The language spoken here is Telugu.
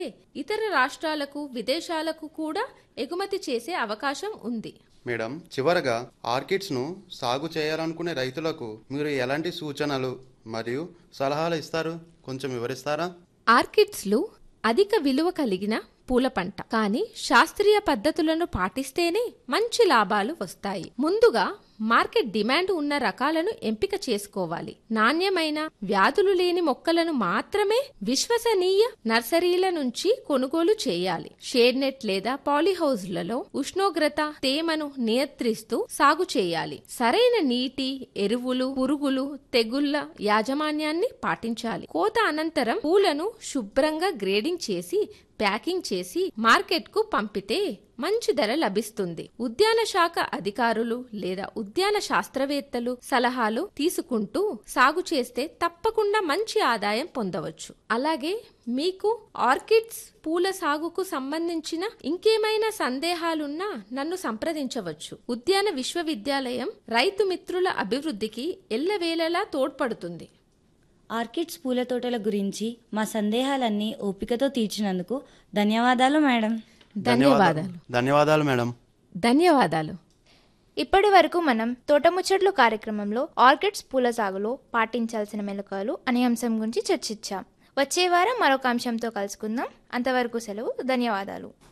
ఇతర రాష్ట్రాలకు విదేశాలకు కూడా ఎగుమతి చేసే అవకాశం ఉంది మేడం చివరగా ఆర్కిడ్స్ను సాగు చేయాలనుకునే రైతులకు మీరు ఎలాంటి సూచనలు మరియు సలహాలు ఇస్తారు కొంచెం వివరిస్తారా ఆర్కిడ్స్లు అధిక విలువ కలిగిన పూల పంట కానీ శాస్త్రీయ పద్ధతులను పాటిస్తేనే మంచి లాభాలు వస్తాయి ముందుగా మార్కెట్ డిమాండ్ ఉన్న రకాలను ఎంపిక చేసుకోవాలి నాణ్యమైన వ్యాధులు లేని మొక్కలను మాత్రమే విశ్వసనీయ నర్సరీల నుంచి కొనుగోలు చేయాలి షేడ్ నెట్ లేదా పాలీహౌజ్లలో ఉష్ణోగ్రత తేమను నియంత్రిస్తూ సాగు చేయాలి సరైన నీటి ఎరువులు పురుగులు తెగుళ్ల యాజమాన్యాన్ని పాటించాలి కోత అనంతరం పూలను శుభ్రంగా గ్రేడింగ్ చేసి ప్యాకింగ్ చేసి మార్కెట్కు పంపితే మంచి ధర లభిస్తుంది ఉద్యాన శాఖ అధికారులు లేదా ఉద్యాన శాస్త్రవేత్తలు సలహాలు తీసుకుంటూ సాగు చేస్తే తప్పకుండా మంచి ఆదాయం పొందవచ్చు అలాగే మీకు ఆర్కిడ్స్ పూల సాగుకు సంబంధించిన ఇంకేమైనా సందేహాలున్నా నన్ను సంప్రదించవచ్చు ఉద్యాన విశ్వవిద్యాలయం రైతు మిత్రుల అభివృద్ధికి ఎల్లవేళలా తోడ్పడుతుంది ఆర్కిడ్స్ పూల తోటల గురించి మా సందేహాలన్నీ ఓపికతో తీర్చినందుకు ధన్యవాదాలు మేడం ధన్యవాదాలు ధన్యవాదాలు మేడం ధన్యవాదాలు ఇప్పటి వరకు మనం తోటముచ్చట్లు కార్యక్రమంలో ఆర్కిడ్స్ పూల సాగులో పాటించాల్సిన మెలకువలు అనే అంశం గురించి చర్చించాం వచ్చే వారం మరొక అంశంతో కలుసుకుందాం అంతవరకు సెలవు ధన్యవాదాలు